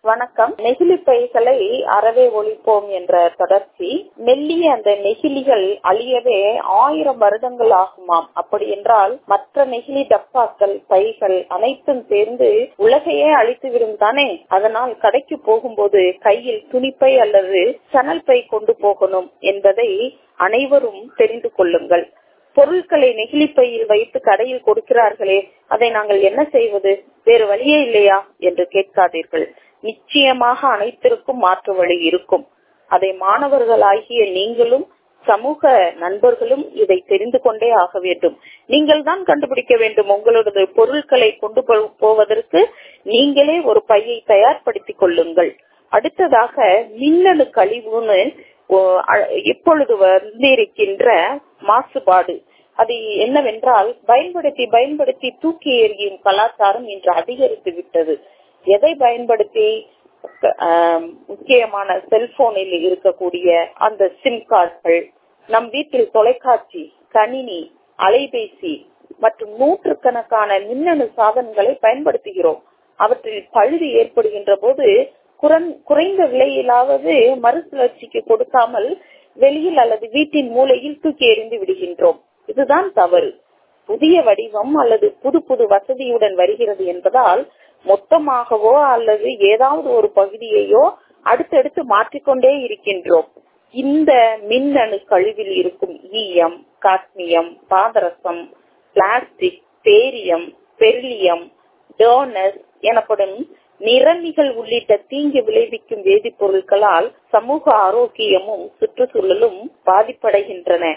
வணக்கம் நெகிழி பைகளை அறவே ஒழிப்போம் என்ற தொடர்ச்சி மெல்லிய அந்த நெகிழிகள் அழியவே ஆயிரம் வருடங்கள் ஆகுமாம் அப்படி என்றால் மற்ற நெகிழி டப்பாக்கள் பைகள் அனைத்தும் சேர்ந்து உலகையே அழித்து விடும் தானே அதனால் கடைக்கு போகும்போது கையில் துணிப்பை அல்லது சணல் பை கொண்டு போகணும் என்பதை அனைவரும் தெரிந்து கொள்ளுங்கள் பொருட்களை நெகிழிப்பையில் வைத்து கடையில் கொடுக்கிறார்களே அதை நாங்கள் என்ன செய்வது வேறு வழியே இல்லையா என்று கேட்காதீர்கள் நிச்சயமாக அனைத்திற்கும் மாற்று வழி இருக்கும் அதை மாணவர்களாகிய நீங்களும் சமூக நண்பர்களும் இதை தெரிந்து கொண்டே ஆக வேண்டும் நீங்கள் தான் கண்டுபிடிக்க வேண்டும் உங்களது பொருட்களை கொண்டு போவதற்கு நீங்களே ஒரு பையை தயார்படுத்திக் கொள்ளுங்கள் அடுத்ததாக மின்னணு கழிவுன்னு இப்பொழுது வந்திருக்கின்ற மாசுபாடு அது என்னவென்றால் பயன்படுத்தி பயன்படுத்தி தூக்கி எறியும் கலாச்சாரம் இன்று அதிகரித்து விட்டது எதை பயன்படுத்தி முக்கியமான செல்போனில் இருக்கக்கூடிய அந்த சிம் கார்டுகள் நம் வீட்டில் தொலைக்காட்சி கணினி அலைபேசி மற்றும் நூற்றுக்கணக்கான மின்னணு சாதனங்களை பயன்படுத்துகிறோம் அவற்றில் பழுது ஏற்படுகின்ற போது குறைந்த விலையிலாவது மறுசுழற்சிக்கு கொடுக்காமல் வெளியில் அல்லது வீட்டின் மூலையில் தூக்கி எறிந்து விடுகின்றோம் இதுதான் தவறு புதிய வடிவம் அல்லது புது புது வசதியுடன் வருகிறது என்பதால் மொத்தமாகவோ அல்லது ஏதாவது ஒரு பகுதியையோ அடுத்தடுத்து மாற்றிக்கொண்டே இருக்கின்றோம் இந்த மின்னணு கழிவில் இருக்கும் ஈயம் காட்மியம் பாதரசம் பிளாஸ்டிக் பேரியம் பெரிலியம் டோனஸ் எனப்படும் நிறமிகள் உள்ளிட்ட தீங்கு விளைவிக்கும் வேதிப்பொருட்களால் சமூக ஆரோக்கியமும் சுற்றுச்சூழலும் பாதிப்படைகின்றன